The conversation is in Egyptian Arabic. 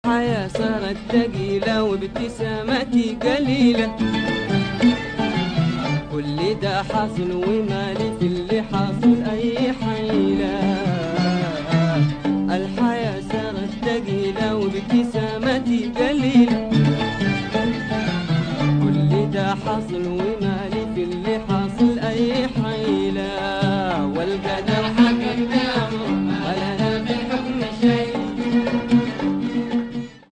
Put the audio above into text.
الحياة صارت ثقيلة وابتسامتي قليلة كل ده حاصل ومالي في اللي حاصل أي حيلة الحياة